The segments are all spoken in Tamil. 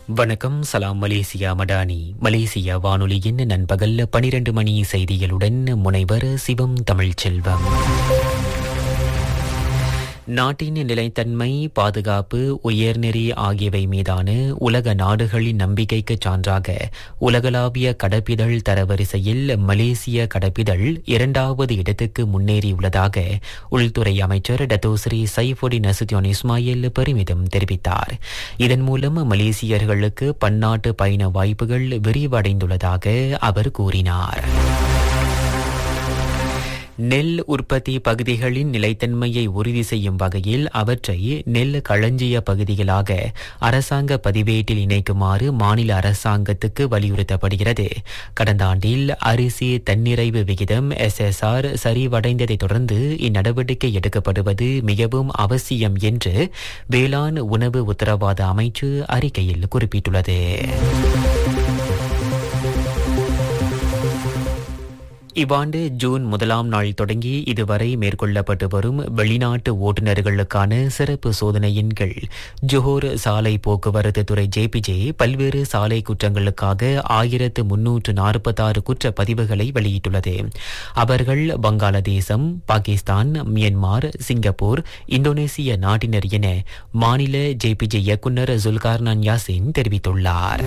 வணக்கம் சலாம் மலேசியா மடானி மலேசியா வானொலியின் நண்பகல் பனிரெண்டு மணி செய்திகளுடன் முனைவர் சிவம் தமிழ்ச்செல்வம் நாட்டின் நிலைத்தன்மை பாதுகாப்பு உயர்நெறி ஆகியவை மீதான உலக நாடுகளின் நம்பிக்கைக்கு சான்றாக உலகளாவிய கடப்பிதழ் தரவரிசையில் மலேசிய கடப்பிதழ் இரண்டாவது இடத்துக்கு முன்னேறியுள்ளதாக உள்துறை அமைச்சர் டத்தோஸ்ரீ சைஃபுடின் நசுத்தியோன் இஸ்மாயில் பெருமிதம் தெரிவித்தார் இதன் மூலம் மலேசியர்களுக்கு பன்னாட்டு பயண வாய்ப்புகள் விரிவடைந்துள்ளதாக அவர் கூறினார் நெல் உற்பத்தி பகுதிகளின் நிலைத்தன்மையை உறுதி செய்யும் வகையில் அவற்றை நெல் களஞ்சிய பகுதிகளாக அரசாங்க பதிவேட்டில் இணைக்குமாறு மாநில அரசாங்கத்துக்கு வலியுறுத்தப்படுகிறது கடந்த ஆண்டில் அரிசி தன்னிறைவு விகிதம் எஸ்எஸ்ஆர் சரிவடைந்ததைத் தொடர்ந்து இந்நடவடிக்கை எடுக்கப்படுவது மிகவும் அவசியம் என்று வேளாண் உணவு உத்தரவாத அமைச்சு அறிக்கையில் குறிப்பிட்டுள்ளது இவ்வாண்டு ஜூன் முதலாம் நாள் தொடங்கி இதுவரை மேற்கொள்ளப்பட்டு வரும் வெளிநாட்டு ஓட்டுநர்களுக்கான சிறப்பு சோதனையின் கீழ் ஜோஹர் சாலை போக்குவரத்து துறை ஜேபிஜே பல்வேறு சாலை குற்றங்களுக்காக ஆயிரத்து முன்னூற்று நாற்பத்தாறு குற்ற பதிவுகளை வெளியிட்டுள்ளது அவர்கள் வங்காளதேசம் பாகிஸ்தான் மியன்மார் சிங்கப்பூர் இந்தோனேசிய நாட்டினர் என மாநில ஜேபிஜே இயக்குநர் ஜுல்கார்னான் யாசின் தெரிவித்துள்ளார்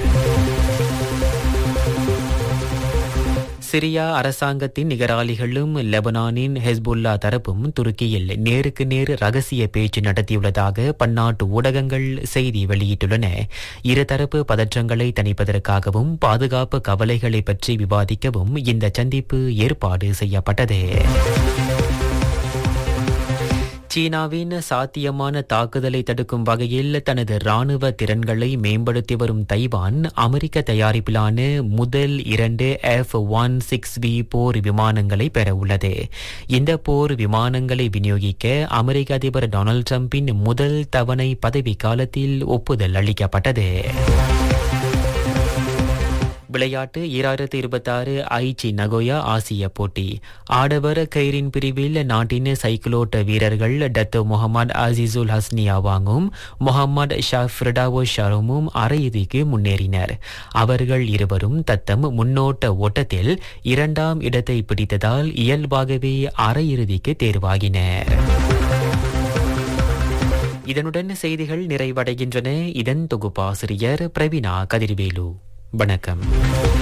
சிரியா அரசாங்கத்தின் நிகராளிகளும் லெபனானின் ஹெஸ்புல்லா தரப்பும் துருக்கியில் நேருக்கு நேர் ரகசிய பேச்சு நடத்தியுள்ளதாக பன்னாட்டு ஊடகங்கள் செய்தி வெளியிட்டுள்ளன இருதரப்பு பதற்றங்களை தணிப்பதற்காகவும் பாதுகாப்பு கவலைகளை பற்றி விவாதிக்கவும் இந்த சந்திப்பு ஏற்பாடு செய்யப்பட்டது சீனாவின் சாத்தியமான தாக்குதலை தடுக்கும் வகையில் தனது ராணுவ திறன்களை மேம்படுத்தி வரும் தைவான் அமெரிக்க தயாரிப்பிலான முதல் இரண்டு எஃப் ஒன் சிக்ஸ் வி போர் விமானங்களை பெற உள்ளது இந்த போர் விமானங்களை விநியோகிக்க அமெரிக்க அதிபர் டொனால்டு டிரம்பின் முதல் தவணை பதவி காலத்தில் ஒப்புதல் அளிக்கப்பட்டது விளையாட்டு ஈராயிரத்து இருபத்தாறு ஐச்சி நகோயா ஆசிய போட்டி ஆடவர் கயிறின் பிரிவில் நாட்டின் சைக்கிளோட்ட வீரர்கள் டத்து முகமது அசிசுல் ஹஸ்னியாவாங்கும் முகமது ஷாஃப்ரிடாவோ ஷருமும் அரையிறுதிக்கு முன்னேறினர் அவர்கள் இருவரும் தத்தம் முன்னோட்ட ஓட்டத்தில் இரண்டாம் இடத்தை பிடித்ததால் இயல்பாகவே அரையிறுதிக்கு தேர்வாகினர் இதனுடன் செய்திகள் நிறைவடைகின்றன இதன் தொகுப்பாசிரியர் பிரவீனா கதிர்வேலு வணக்கம்